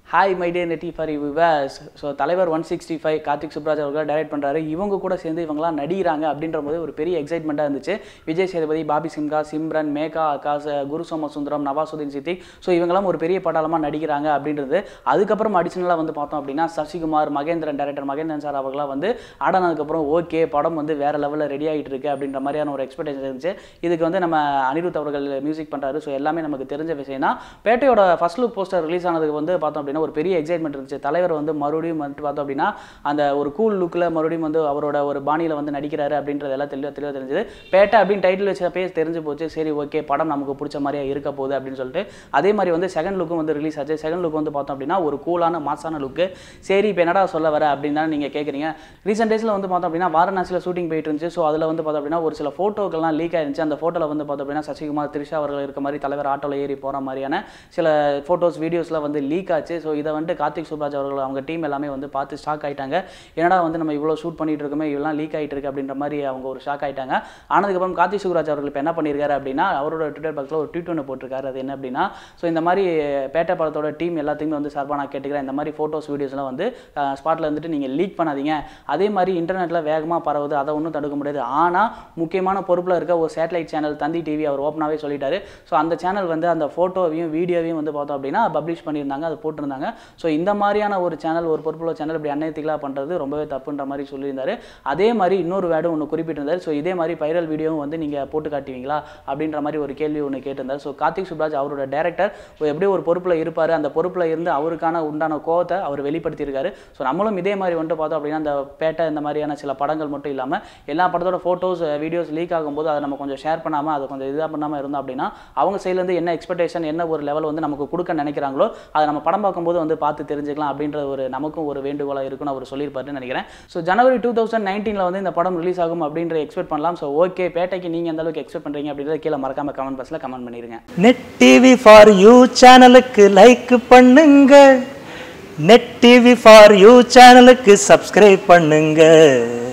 hi my dear Net TV for viewers so தலைவர் one sixty five Karthik Subbaraj அவர்கள் direct பண்ணுறாரு இவங்க கூட சேர்ந்து இவங்கலாம் நடிக்கிறாங்க அப்படின்ற போது ஒரு பெரிய எக்ஸைட்மெண்ட்டாக இருந்துச்சு விஜய் சேதுபதி பாபி சிம்கா சிம்ரன் மேகா ஆகாஷ் குரு சோமசுந்தரம் நவாசுதீன் சித்திக் ஸோ இவங்கெல்லாம் ஒரு பெரிய பட்டாளமாக நடிக்கிறாங்க அப்படின்றது அதுக்கப்புறம் அடிஷனலாக வந்து பார்த்தோம் அப்படின்னா சசிகுமார் மகேந்திரன் டேரக்டர் மகேந்திரன் சார் அவர்களாம் வந்து ஆடினதுக்கப்புறம் ஓகே படம் வந்து வேற லெவலில் ரெடி ஆகிட்டு இருக்கு அப்படின்ற மாதிரியான ஒரு எக்ஸ்பெக்டேஷன் இருந்துச்சு இதுக்கு வந்து நம்ம அனிருத் அவர்கள் மியூசிக் பண்ணுறாரு ஸோ எல்லாமே நமக்கு தெரிஞ்ச விஷயம் தான் பேட்டையோட ஃபர்ஸ்ட் லுக் போஸ்டர் ரிலீஸ் ஆனதுக்கு வந்து பார்த்தோம் அப்படின்னா ஒரு பெரிய எக்ஸைட்மெண்ட் இருந்துச்சு தலைவர் வந்து மறுபடியும் வந்துட்டு பார்த்தோம் அப்படின்னா அந்த ஒரு கூல் லுக்கில் மறுபடியும் வந்து அவரோட ஒரு பாணியில் வந்து நடிக்கிறாரு அப்படின்றது எல்லாம் தெளிவாக தெளிவாக தெரிஞ்சது பேட்டை அப்படின்னு டைட்டில் வச்சப்பே தெரிஞ்சு போச்சு சரி ஓகே படம் நமக்கு பிடிச்ச மாதிரியா இருக்க போகுது அப்படின்னு சொல்லிட்டு அதே மாதிரி வந்து செகண்ட் லுக்கும் வந்து ரிலீஸ் ஆச்சு செகண்ட் லுக் வந்து பார்த்தோம் அப்படின்னா ஒரு கூலான மாசான லுக்கு சரி இப்போ என்னடா சொல்ல வர அப்படின்னு தான் நீங்கள் கேட்குறீங்க ரீசெண்ட் டேஸில் வந்து பார்த்தோம் அப்படின்னா வாரணாசியில் ஷூட்டிங் போயிட்டு இருந்துச்சு ஸோ அதில் வந்து பார்த்தோம் அப்படின்னா ஒரு சில ஃபோட்டோக்கெல்லாம் லீக் ஆயிருந்துச்சு அந்த ஃபோட்டோவில் வந்து பார்த்தோம் அப்படின்னா சசிகுமார் திரிஷா அவர்கள் இருக்க மாதிரி தலைவர் ஆட்டோவில் ஏறி போகிற மாதிரியான சில ஃபோட்டோஸ் வீடியோஸ்லாம் வந்து லீக் ஆச்சு ஸோ இதை வந்து கார்த்திக் சுப்ராஜ் அவர்கள் அவங்க டீம் எல்லாமே வந்து பார்த்து ஷாக் ஆயிட்டாங்க என்னடா வந்து நம்ம இவ்வளோ ஷூட் பண்ணிட்டு இருக்கோமே இதெல்லாம் லீக் ஆகிட்டு இருக்கு அப்படின்ற மாதிரி அவங்க ஒரு ஷாக் ஆயிட்டாங்க ஆனதுக்கப்புறம் கார்த்திக் சுப்ராஜ் அவர்கள் இப்போ என்ன பண்ணியிருக்காரு அப்படின்னா அவரோட ட்விட்டர் பக்கத்தில் ஒரு ட்வீட் ஒன்று போட்டிருக்காரு அது என்ன அப்படின்னா ஸோ இந்த மாதிரி பேட்டை படத்தோட டீம் எல்லாத்தையுமே வந்து சார்பாக நான் கேட்டுக்கிறேன் இந்த மாதிரி ஃபோட்டோஸ் வீடியோஸ்லாம் வந்து ஸ்பாட்டில் வந்துட்டு நீங்கள் லீக் பண்ணாதீங்க அதே மாதிரி இன்டர்நெட்டில் வேகமாக பரவுது அதை ஒன்றும் தடுக்க முடியாது ஆனால் முக்கியமான பொறுப்பில் இருக்க ஒரு சேட்டலைட் சேனல் தந்தி டிவி அவர் ஓப்பனாகவே சொல்லிட்டாரு ஸோ அந்த சேனல் வந்து அந்த ஃபோட்டோவையும் வீடியோவையும் வந்து பார்த்தோம் அப்படின்னா பப்ளிஷ் பண்ணியிருந்தாங்க அதை போட்டிருந்தாங்க ஸோ இந்த மாதிரியான ஒரு சேனல் ஒரு பொறுப்புள்ள சேனல் இப்படி அன்னைத்திகளாக பண்ணுறது ரொம்பவே தப்புன்ற மாதிரி சொல்லியிருந்தாரு அதே மாதிரி இன்னொரு வேர்டும் ஒன்று குறிப்பிட்டிருந்தார் ஸோ இதே மாதிரி வைரல் வீடியோவும் வந்து நீங்கள் போட்டு காட்டுவீங்களா அப்படின்ற மாதிரி ஒரு கேள்வி ஒன்று கேட்டிருந்தார் ஸோ கார்த்திக் சுப்ராஜ் அவரோட டேரக்டர் எப்படி ஒரு பொறுப்பில் இருப்பார் அந்த பொறுப்பில் இருந்து அவருக்கான உண்டான கோவத்தை அவர் வெளிப்படுத்தியிருக்காரு ஸோ நம்மளும் இதே மாதிரி வந்துட்டு பார்த்தோம் அப்படின்னா அந்த பேட்டை இந்த மாதிரியான சில படங்கள் மட்டும் இல்லாமல் எல்லா படத்தோட ஃபோட்டோஸ் வீடியோஸ் லீக் ஆகும்போது அதை நம்ம கொஞ்சம் ஷேர் பண்ணாமல் அதை கொஞ்சம் இதாக பண்ணாமல் இருந்தோம் அப்படின்னா அவங்க சைட்லேருந்து என்ன எக்ஸ்பெக்டேஷன் என்ன ஒரு லெவல் வந்து நமக்கு கொடுக்க நினைக்கிறாங்களோ அதை நம்ம படம் பார்க்கும்போது வந்து பார்த்து தெரிஞ்சுக்கலாம் அப்படின்ற ஒரு நமக்கும் ஒரு வேண்டுகோளாக இருக்குன்னு அவர் சொல்லியிருப்பாருன்னு நினைக்கிறேன் ஸோ ஜனவரி டூ தௌசண்ட் நைன்டீனில் வந்து இந்த படம் ரிலீஸ் ஆகும் அப்படின்ற எக்ஸ்பெக்ட் பண்ணலாம் ஸோ ஓகே பேட்டைக்கு நீங்கள் எந்த அளவுக்கு எக்ஸ்பெக்ட் பண்ணுறீங்க அப்படின்றத கீழே மறக்காம கமெண்ட் பாக்ஸில் கமெண்ட் பண்ணிடுங்க நெட் டிவி ஃபார் யூ சேனலுக்கு லைக் பண்ணுங்க நெட் டிவி ஃபார் யூ சேனலுக்கு சப்ஸ்கிரைப் பண்ணுங்க